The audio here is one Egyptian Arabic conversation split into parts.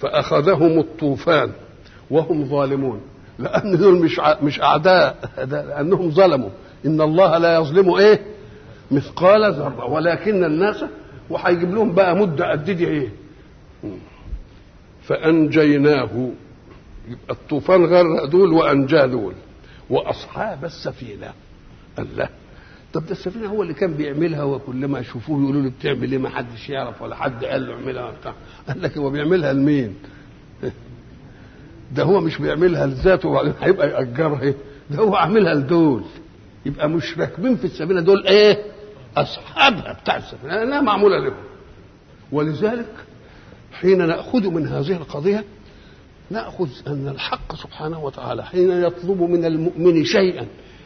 فأخذهم الطوفان وهم ظالمون لأن دول مش ع- مش أعداء ده لأنهم ظلموا إن الله لا يظلم إيه مثقال ذرة ولكن الناس وهيجيب لهم بقى مدة قد دي إيه فأنجيناه يبقى الطوفان غرق دول وأنجى دول وأصحاب السفينة الله طب ده السفينة هو اللي كان بيعملها وكل ما يشوفوه يقولوا له بتعمل ايه ما حدش يعرف ولا حد قال له اعملها بتاع قال لك هو بيعملها لمين؟ ده هو مش بيعملها لذاته وبعدين هيبقى يأجرها إيه؟ ده هو عاملها لدول يبقى مش راكبين في السفينة دول ايه؟ أصحابها بتاع السفينة لأنها معمولة لهم ولذلك حين نأخذ من هذه القضية نأخذ أن الحق سبحانه وتعالى حين يطلب من المؤمن شيئا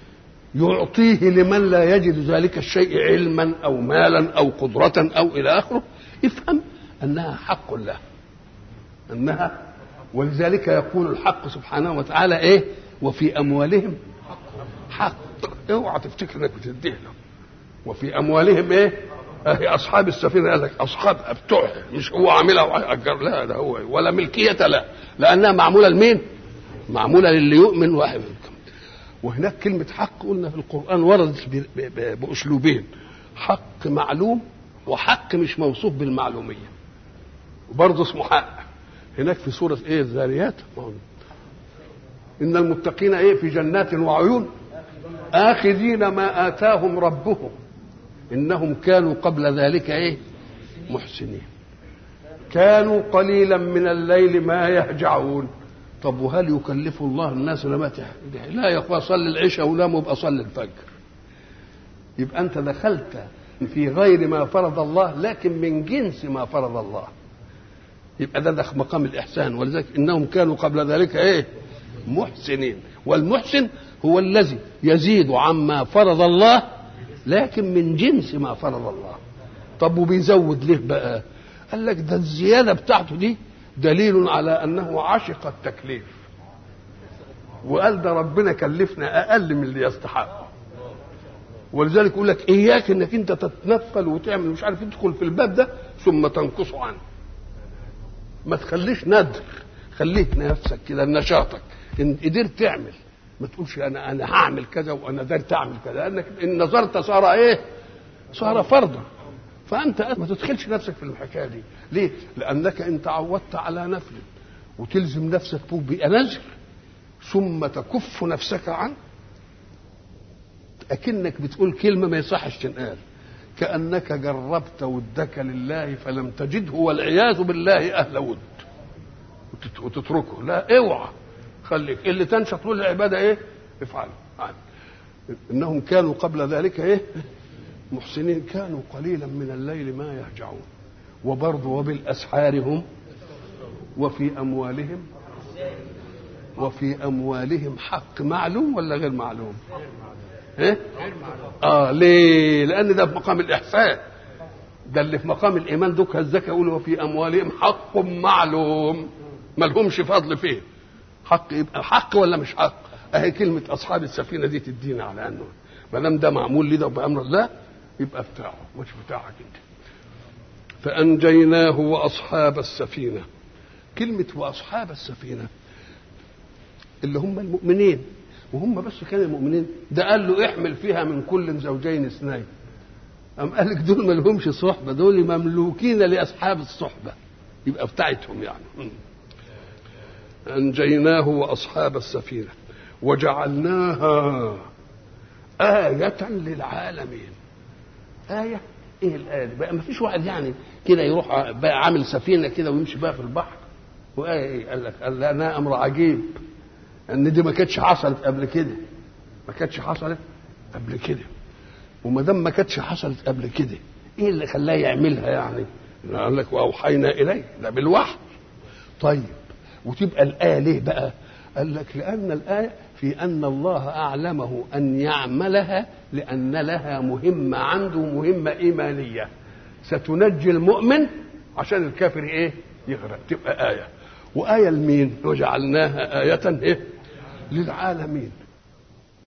يعطيه لمن لا يجد ذلك الشيء علما أو مالا أو قدرة أو إلى آخره افهم أنها حق له أنها ولذلك يقول الحق سبحانه وتعالى إيه وفي أموالهم حق اوعى تفتكر انك بتديه له وفي اموالهم ايه اهي اصحاب السفينه قال لك اصحابها بتوعها مش هو عاملها وهيأجر لا ده هو ولا ملكيه لا لانها معموله لمين؟ معموله للي يؤمن واحد منكم وهناك كلمه حق قلنا في القران وردت ب- ب- ب- باسلوبين حق معلوم وحق مش موصوف بالمعلوميه وبرضه اسمه حق هناك في سوره ايه الذاريات ما هو ان المتقين ايه في جنات وعيون آخذين ما آتاهم ربهم إنهم كانوا قبل ذلك إيه محسنين كانوا قليلا من الليل ما يهجعون طب وهل يكلف الله الناس لما تح- لا يا اخوة صلي العشاء ونام وابقى صلي الفجر يبقى انت دخلت في غير ما فرض الله لكن من جنس ما فرض الله يبقى ده ده مقام الاحسان ولذلك انهم كانوا قبل ذلك ايه محسنين والمحسن هو الذي يزيد عما فرض الله لكن من جنس ما فرض الله طب وبيزود ليه بقى قال لك ده الزياده بتاعته دي دليل على انه عشق التكليف وقال ده ربنا كلفنا اقل من اللي يستحق ولذلك يقول لك اياك انك انت تتنفل وتعمل مش عارف تدخل في الباب ده ثم تنقص عنه ما تخليش ندر خليك نفسك كده نشاطك ان قدرت تعمل ما تقولش انا انا هعمل كذا وانا قدرت اعمل كذا لانك ان نظرت صار ايه؟ صار فرضا فانت ما تدخلش نفسك في الحكايه دي ليه؟ لانك ان تعودت على نفل وتلزم نفسك فوق بنذر ثم تكف نفسك عنه اكنك بتقول كلمه ما يصحش تنقال كانك جربت ودك لله فلم تجده والعياذ بالله اهل ود وتت- وتتركه لا اوعى خليك اللي تنشط له العباده ايه افعله عاد. انهم كانوا قبل ذلك ايه محسنين كانوا قليلا من الليل ما يهجعون وبرضه وبالاسحار هم وفي اموالهم وفي اموالهم حق معلوم ولا غير معلوم ايه اه ليه لان ده في مقام الاحسان ده اللي في مقام الايمان دوك الزكاه يقول وفي اموالهم حق معلوم ما لهمش فضل فيه حق يبقى حق ولا مش حق اهي كلمه اصحاب السفينه دي تدينا على انه ما دام ده معمول لي ده بامر الله يبقى بتاعه مش بتاعك انت فانجيناه واصحاب السفينه كلمه واصحاب السفينه اللي هم المؤمنين وهم بس كانوا المؤمنين ده قال له احمل فيها من كل زوجين اثنين أم قال لك دول ما لهمش صحبة دول مملوكين لأصحاب الصحبة يبقى بتاعتهم يعني أنجيناه وأصحاب السفينة وجعلناها آية للعالمين آية إيه الآية دي؟ بقى ما فيش واحد يعني كده يروح بقى عامل سفينة كده ويمشي بقى في البحر وآية إيه؟ قال لك قال لنا أمر عجيب ان دي ما كانتش حصلت قبل كده ما كانتش حصلت قبل كده وما دام ما كانتش حصلت قبل كده ايه اللي خلاه يعملها يعني قال لك واوحينا اليه ده بالوحي طيب وتبقى الايه ليه بقى قال لك لان الايه في ان الله اعلمه ان يعملها لان لها مهمه عنده مهمه ايمانيه ستنجي المؤمن عشان الكافر ايه يغرق تبقى ايه وايه لمين وجعلناها ايه ايه للعالمين